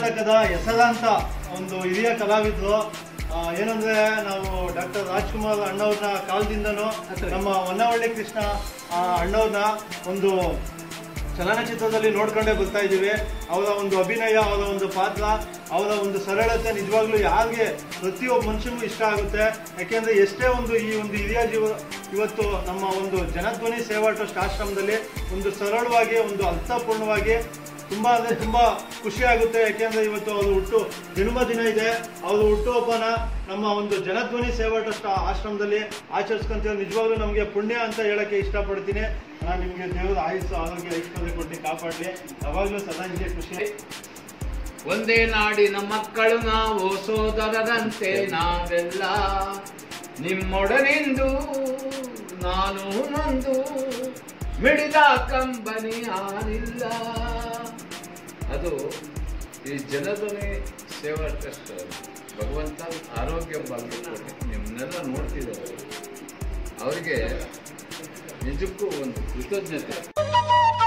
ಚಿತ್ರಕದ ಎಸದಂತ ಒಂದು ಹಿರಿಯ ಕಲಾವಿದರು ಆ, ಏನಂದ್ರೆ ನಾವು ಡಾಕ್ಟರ್ ರಾಜ್ಕುಮಾರ್ ಅಣ್ಣವ್ರನ್ನ ಕಾಲದಿಂದನೂ ನಮ್ಮ ಹೊನ್ನವಳ್ಳಿ ಕೃಷ್ಣ ಆ, ಅಣ್ಣವ್ರನ್ನ ಒಂದು ಚಲನಚಿತ್ರದಲ್ಲಿ ನೋಡ್ಕೊಂಡೇ ಬರ್ತಾ ಇದ್ದೀವಿ ಅವರ ಒಂದು ಅಭಿನಯ ಅವರ ಒಂದು ಪಾತ್ರ ಅವರ ಒಂದು ಸರಳತೆ ನಿಜವಾಗ್ಲೂ ಯಾರಿಗೆ ಪ್ರತಿಯೊಬ್ಬ ಮನುಷ್ಯನಿಗೂ ಇಷ್ಟ ಆಗುತ್ತೆ ಯಾಕೆಂದ್ರೆ ಎಷ್ಟೇ ಒಂದು ಈ ಒಂದು ಹಿರಿಯ ಜೀವ ಇವತ್ತು ನಮ್ಮ ಒಂದು ಜನಧ್ವನಿ ಸೇವಾ ಟ್ರಸ್ಟ್ ಆಶ್ರಮದಲ್ಲಿ ಒಂದು ಸರಳವಾಗಿ ಒಂದು ಅರ್ಥಪೂರ್ಣವಾಗಿ ತುಂಬಾ ಅಂದ್ರೆ ತುಂಬಾ ಖುಷಿ ಆಗುತ್ತೆ ಯಾಕೆಂದ್ರೆ ಇವತ್ತು ಅವ್ರ ಹುಟ್ಟು ಜನ್ಮ ದಿನ ಇದೆ ಅವ್ರ ಹುಟ್ಟುಹಬ್ಬನ ನಮ್ಮ ಒಂದು ಜನಧ್ವನಿ ಸೇವಾ ಟ್ರಸ್ಟ್ ಆಶ್ರಮದಲ್ಲಿ ಆಚರಿಸ್ಕೊಂತೀವಿ ನಿಜವಾಗ್ಲೂ ನಮಗೆ ಪುಣ್ಯ ಅಂತ ಹೇಳಕ್ಕೆ ಇಷ್ಟಪಡ್ತೀನಿ ನಾನು ನಿಮ್ಗೆ ದೇವರ ಆಯುಸ್ಸು ಆರೋಗ್ಯ ಐಶ್ವರ್ಯ ಕೊಟ್ಟು ಕಾಪಾಡಲಿ ಯಾವಾಗ್ಲೂ ಸದಾ ಹಿಂಗೆ ಖುಷಿ ಒಂದೇ ನಾಡಿನ ಮಕ್ಕಳು ನಾವು ಸೋದರರಂತೆ ನಾವೆಲ್ಲ ನಿಮ್ಮೊಡನೆಂದು ನಾನು ನೊಂದು ಮಿಡಿದ ಕಂಬನಿ ಆನಿಲ್ಲ ಅದು ಈ ಜನಧ್ವನಿ ಸೇವಾ ಟ್ರಸ್ಟ್ ಭಗವಂತ ಆರೋಗ್ಯ ಭಾಗ್ಯ ಕೊಡಿ ನಿಮ್ಮನ್ನೆಲ್ಲ ನೋಡ್ತಿದ್ದಾರೆ ಅವರಿಗೆ ನಿಜಕ್ಕೂ ಒಂದು ಕೃತಜ್ಞತೆ